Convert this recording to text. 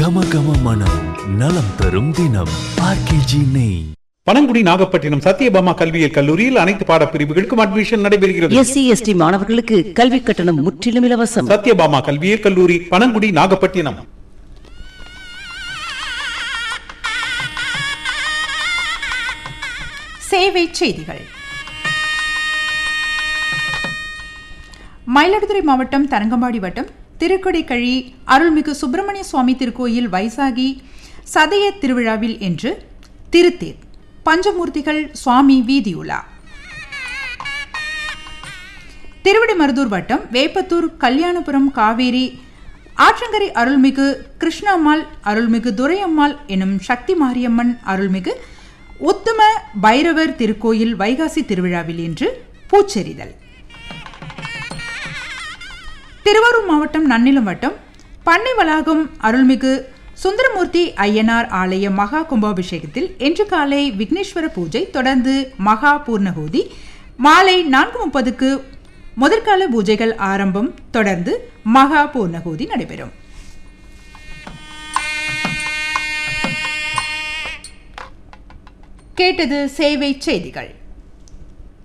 கம கம மனம் நலம் தரும் தினம் ஆர்கேஜி நெய் பனங்குடி நாகப்பட்டினம் சத்யபாமா கல்வியியல் கல்லூரியில் அனைத்து பாடப்பிரிவுகளுக்கும் அட்மிஷன் நடைபெறுகிறது எஸ்சி எஸ்டி மாணவர்களுக்கு கல்வி கட்டணம் முற்றிலும் இலவசம் சத்யபாமா கல்வியியல் கல்லூரி பனங்குடி நாகப்பட்டினம் சேவை செய்திகள் மயிலாடுதுறை மாவட்டம் தரங்கம்பாடி வட்டம் திருக்கொடைக்கழி அருள்மிகு சுப்பிரமணிய சுவாமி திருக்கோயில் வைசாகி சதய திருவிழாவில் என்று திருத்தேர் பஞ்சமூர்த்திகள் சுவாமி வீதியுலா திருவிடைமருதூர் வட்டம் வேப்பத்தூர் கல்யாணபுரம் காவேரி ஆற்றங்கரை அருள்மிகு கிருஷ்ணம்மாள் அருள்மிகு துரையம்மாள் எனும் சக்தி மாரியம்மன் அருள்மிகு உத்தம பைரவர் திருக்கோயில் வைகாசி திருவிழாவில் இன்று பூச்செறிதல் திருவாரூர் மாவட்டம் நன்னிலம் வட்டம் பண்ணை வளாகம் அருள்மிகு சுந்தரமூர்த்தி ஐயனார் ஆலய மகா கும்பாபிஷேகத்தில் இன்று காலை விக்னேஸ்வர பூஜை தொடர்ந்து மகா பூர்ணகூதி மாலை நான்கு முப்பதுக்கு முதற்கால பூஜைகள் ஆரம்பம் தொடர்ந்து மகா பூர்ணகூதி நடைபெறும் கேட்டது சேவை செய்திகள்